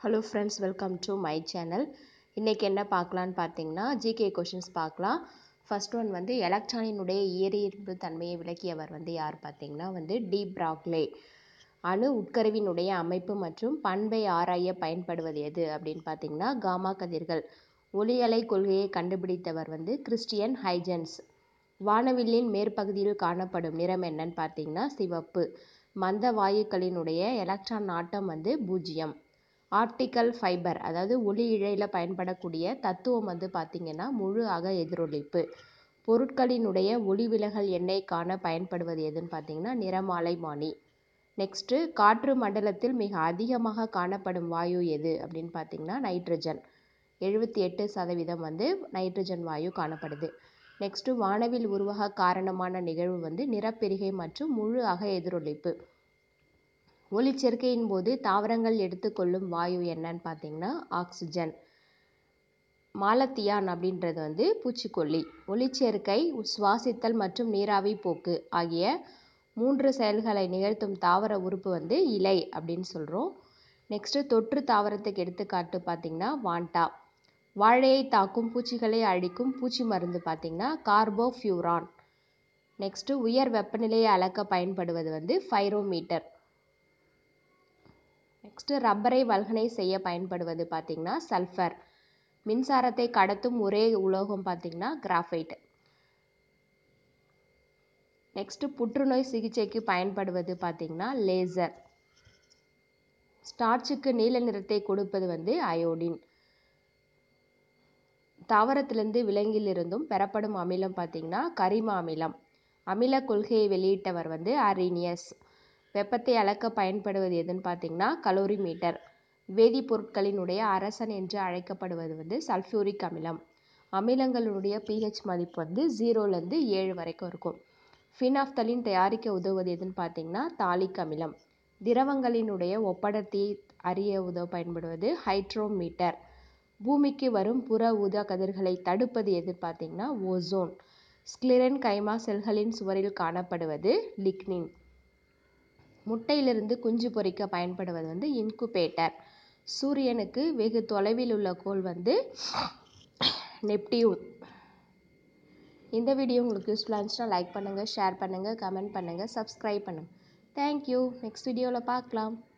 hello friends welcome to my channel இன்றைக்கி என்ன பார்க்கலான்னு பார்த்தீங்கன்னா ஜிகே கொஷின்ஸ் பார்க்கலாம் ஃபர்ஸ்ட் ஒன் வந்து எலக்ட்ரானினுடைய இயற்பியல்பு தன்மையை விளக்கியவர் வந்து யார் பார்த்தீங்கன்னா வந்து டி பிராக்லே அணு உட்கருவினுடைய அமைப்பு மற்றும் பண்பை ஆராய பயன்படுவது எது அப்படின்னு பார்த்தீங்கன்னா காமா கதிர்கள் ஒளியலை கொள்கையை கண்டுபிடித்தவர் வந்து கிறிஸ்டியன் ஹைஜன்ஸ் வானவில்லின் மேற்பகுதியில் காணப்படும் நிறம் என்னன்னு பார்த்தீங்கன்னா சிவப்பு மந்த வாயுக்களினுடைய எலக்ட்ரான் ஆட்டம் வந்து பூஜ்ஜியம் ஆப்டிக்கல் ஃபைபர் அதாவது ஒளி இழையில் பயன்படக்கூடிய தத்துவம் வந்து பார்த்திங்கன்னா முழு அக எதிரொலிப்பு பொருட்களினுடைய ஒளி விலகல் எண்ணெய் காண பயன்படுவது எதுன்னு பார்த்தீங்கன்னா நிறமாலைமானி நெக்ஸ்ட்டு காற்று மண்டலத்தில் மிக அதிகமாக காணப்படும் வாயு எது அப்படின்னு பார்த்தீங்கன்னா நைட்ரஜன் எழுபத்தி எட்டு சதவீதம் வந்து நைட்ரஜன் வாயு காணப்படுது நெக்ஸ்ட்டு வானவில் உருவாக காரணமான நிகழ்வு வந்து நிறப்பெருகை மற்றும் முழு அக எதிரொலிப்பு ஒளிச்சேர்க்கையின் போது தாவரங்கள் எடுத்துக்கொள்ளும் வாயு என்னன்னு பார்த்தீங்கன்னா ஆக்சிஜன் மாலத்தியான் அப்படின்றது வந்து பூச்சிக்கொல்லி ஒளிச்சேர்க்கை சுவாசித்தல் மற்றும் நீராவி போக்கு ஆகிய மூன்று செயல்களை நிகழ்த்தும் தாவர உறுப்பு வந்து இலை அப்படின்னு சொல்கிறோம் நெக்ஸ்ட்டு தொற்று தாவரத்துக்கு எடுத்துக்காட்டு பார்த்திங்கன்னா வாண்டா வாழையை தாக்கும் பூச்சிகளை அழிக்கும் பூச்சி மருந்து பார்த்திங்கன்னா கார்போஃபியூரான் நெக்ஸ்ட்டு உயர் வெப்பநிலையை அளக்க பயன்படுவது வந்து ஃபைரோமீட்டர் நெக்ஸ்ட்டு ரப்பரை வல்கனை செய்ய பயன்படுவது பார்த்திங்கன்னா சல்ஃபர் மின்சாரத்தை கடத்தும் ஒரே உலோகம் பார்த்திங்கன்னா கிராஃபைட் நெக்ஸ்ட்டு புற்றுநோய் சிகிச்சைக்கு பயன்படுவது பார்த்திங்கன்னா லேசர் ஸ்டார்ச்சுக்கு நீல நிறத்தை கொடுப்பது வந்து அயோடின் தாவரத்திலிருந்து விலங்கிலிருந்தும் பெறப்படும் அமிலம் பார்த்திங்கன்னா கரிம அமிலம் அமில கொள்கையை வெளியிட்டவர் வந்து அரினியஸ் வெப்பத்தை அளக்க பயன்படுவது எதுன்னு பார்த்தீங்கன்னா கலோரி மீட்டர் வேதிப்பொருட்களினுடைய அரசன் என்று அழைக்கப்படுவது வந்து சல்ஃபியூரிக் அமிலம் அமிலங்களுடைய பிஹெச் மதிப்பு வந்து ஜீரோலேருந்து ஏழு வரைக்கும் இருக்கும் ஃபினாஃப்தலின் தயாரிக்க உதவுவது எதுன்னு பார்த்தீங்கன்னா தாலிக் அமிலம் திரவங்களினுடைய ஒப்படர்த்தியை அறிய உதவ பயன்படுவது ஹைட்ரோமீட்டர் பூமிக்கு வரும் புற ஊதா கதிர்களை தடுப்பது எது பார்த்தீங்கன்னா ஓசோன் ஸ்கிலிரன் கைமா செல்களின் சுவரில் காணப்படுவது லிக்னின் முட்டையிலிருந்து குஞ்சு பொறிக்க பயன்படுவது வந்து இன்குபேட்டர் சூரியனுக்கு வெகு தொலைவில் உள்ள கோள் வந்து நெப்டியூன் இந்த வீடியோ உங்களுக்கு யூஸ்ஃபுல்லாக இருந்துச்சுன்னா லைக் பண்ணுங்கள் ஷேர் பண்ணுங்கள் கமெண்ட் பண்ணுங்கள் சப்ஸ்கிரைப் பண்ணுங்கள் தேங்க்யூ நெக்ஸ்ட் வீடியோவில் பார்க்கலாம்